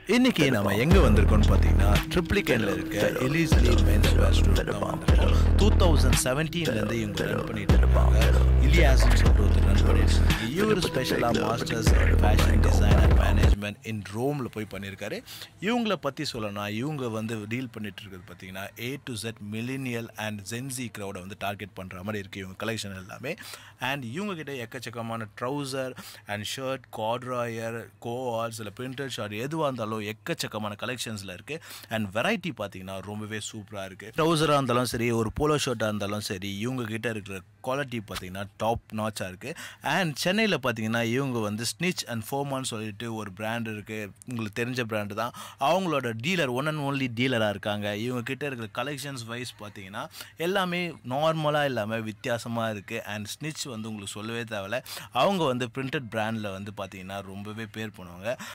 இன்னைக்கு நம்ம எங்க வந்திருக்கோம்னு பார்த்தீங்கன்னா ட்ரிப்ளிகேன்ல இருக்க எலிஸ்லி மென்ஸ் வேர் ஸ்டோர் தான் வந்திருக்கோம் டூ தௌசண்ட் செவன்டீன்லேருந்து இவங்க ரன் பண்ணிட்டு இருப்பாங்க இலியாஸ்னு சொல்லிட்டு ஒருத்தர் ரன் பண்ணிட்டு இருக்காங்க இவர் ஸ்பெஷலாக masters fashion design and management in ரோமில் போய் பண்ணியிருக்காரு இவங்கள பற்றி சொல்லணும்னா இவங்க வந்து டீல் பண்ணிட்டு இருக்கிறது பார்த்தீங்கன்னா ஏ டு செட் மில்லினியல் அண்ட் ஜென்சி க்ரௌடை வந்து டார்கெட் பண்ணுற மாதிரி இருக்குது இவங்க கலெக்ஷன் எல்லாமே அண்ட் இவங்க கிட்ட எக்கச்சக்கமான trouser and shirt corduroy co ords இல்லை பிரிண்டட் ஷார்ட் எதுவாக இருந்தாலும் எக்கச்சக்கமான கலெக்ஷன்ஸில் இருக்குது அண்ட் வெரைட்டி பார்த்தீங்கன்னா ரொம்பவே சூப்பராக இருக்குது ட்ரௌசராக இருந்தாலும் சரி ஒரு போலோ ஷர்ட்டாக இருந்தாலும் சரி இவங்க கிட்ட இருக்கிற குவாலிட்டி பார்த்தீங்கன்னா டாப் நாச்சாக இருக்குது அண்ட் சென்னையில் பார்த்தீங்கன்னா இவங்க வந்து ஸ்னிச் அண்ட் ஃபோமான்னு சொல்லிட்டு ஒரு பிராண்ட் இருக்குது உங்களுக்கு தெரிஞ்ச பிராண்டு தான் அவங்களோட டீலர் ஒன் அண்ட் ஒன்லி டீலராக இருக்காங்க இவங்க கிட்ட இருக்கிற கலெக்ஷன்ஸ் வைஸ் பார்த்தீங்கன்னா எல்லாமே நார்மலாக இல்லாமல் வித்தியாசமாக இருக்குது அண்ட் ஸ்னிச் வந்து உங்களுக்கு சொல்லவே தேவையில்ல அவங்க வந்து பிரிண்டட் பிராண்டில் வந்து பார்த்தீங்கன்னா ரொம்பவே பேர் பண்ணுவாங்க